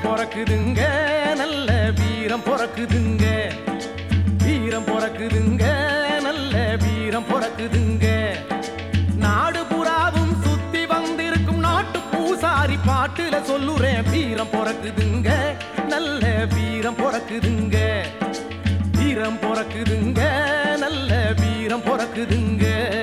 பிறக்குதுங்க நல்ல வீரம் பிறக்குதுங்க வீரம் பிறக்குதுங்க நல்ல வீரம் பிறக்குதுங்க நாடு புறாவும் சுத்தி வந்திருக்கும் நாட்டு பூசாரி பாட்டுல சொல்லுறேன் வீரம் பிறக்குதுங்க நல்ல வீரம் பிறக்குதுங்க வீரம் பிறக்குதுங்க நல்ல வீரம் பிறக்குதுங்க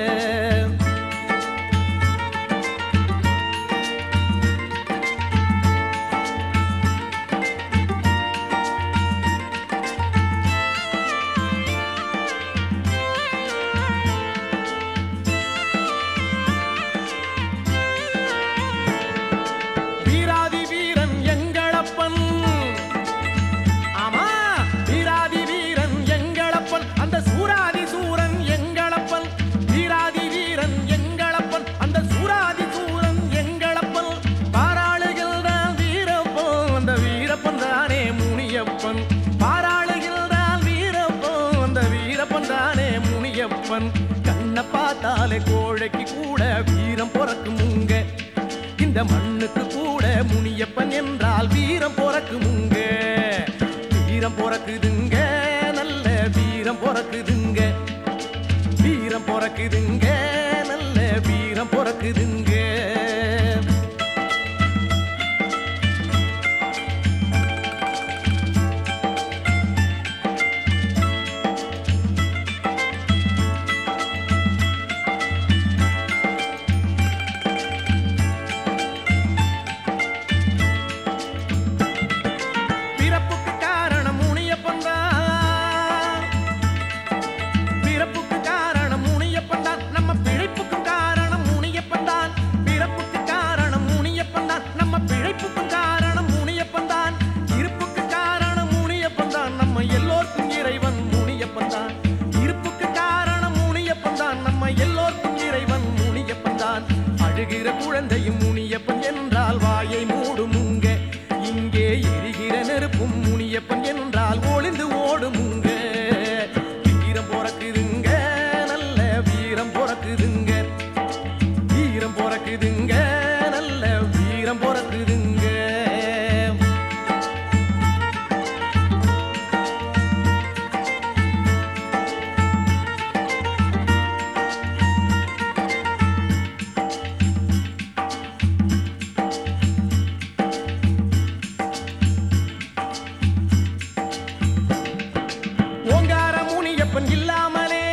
வீராதி வீரன் எங்களப்பன் ஆமா வீராதி வீரன் எங்களப்பன் அந்த சூராதி சூரன் எங்களப்பன் வீராதி வீரன் எங்களப்பன் அந்த சூராதி சூரன் எங்களப்பன் பாராளுகின்றான் வீரப்பன் அந்த வீரப்பன் தானே முனியப்பன் பாராளுகின்றான் வீரப்பன் அந்த வீரப்பன் தானே முனியப்பன் கண்ணை பார்த்தாலே கோழைக்கு கூட வீரம் பிறக்குமுங்க இந்த மண்ணுக்கு கூட முனியப்பன் என்றால் வீரம் பிறக்குமுங்க வீரம் பிறக்குதுங்க நல்ல வீரம் பிறக்குதுங்க வீரம் பிறக்குதுங்க நல்ல வீரம் பிறக்குதுங்க பிறப்புக்கு காரணம் முனியப்பன் தான் பிறப்புக்கு காரணம் முனியப்பன் தான் நம்ம பிழைப்புக்கு காரணம் முனியப்பன் தான் பிறப்புக்கு காரணம் முனியப்பன் தான் நம்ம பிழைப்புக்கு காரணம் முனியப்பன் தான் இருப்புக்கு காரணம் முனியப்பன் தான் நம்ம எல்லோருக்கும் இறைவன் முனியப்பன் தான் இருப்புக்கு காரணம் முனியப்பன் தான் நம்ம எல்லோருக்கும் இறைவன் முனியப்பன் தான் அழுகிற குழந்தையும் முனியப்பன் என்றால் வாயை மூடுமுங்க இங்கே எரிகிற நெருப்பும் முனியப்பன் என்றால் ஒளிந்து ஓடுமுங்க வீரம் பிறக்குதுங்க நல்ல வீரம் பிறக்குதுங்க வீரம் பிறக்குதுங்க நல்ல வீரம் பிறக்குதுங்க ஓங்கார முனியப்பன் இல்லாமலே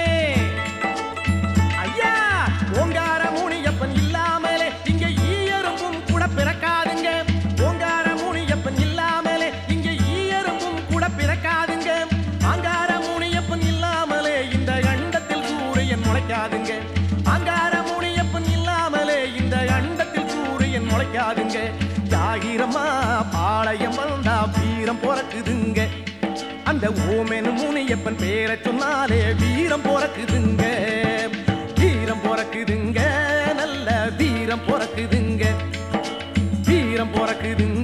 ஐயா ஓங்கார முனியப்பன் இல்லாமலே இங்க ஈயரும்பும் கூட பிறக்காதுங்க ஓங்கார முனியப்பன் இல்லாமலே இங்க ஈயரும்பும் கூட பிறக்காதுங்க ஆங்கார முனியப்பன் இல்லாமலே இந்த அண்டத்தில் சூரியன் முளைக்காதுங்க ஆங்கார முனியப்பன் இல்லாமலே இந்த அண்டத்தில் சூரியன் முளைக்காதுங்க ஜாகிரமா பாளையம் வந்தா வீரம் பிறக்குதுங்க அந்த ஓமெனு முனியப்பன் பேரை சொன்னாலே வீரம் பிறக்குதுங்க வீரம் பிறக்குதுங்க நல்ல வீரம் பிறக்குதுங்க வீரம் பிறக்குதுங்க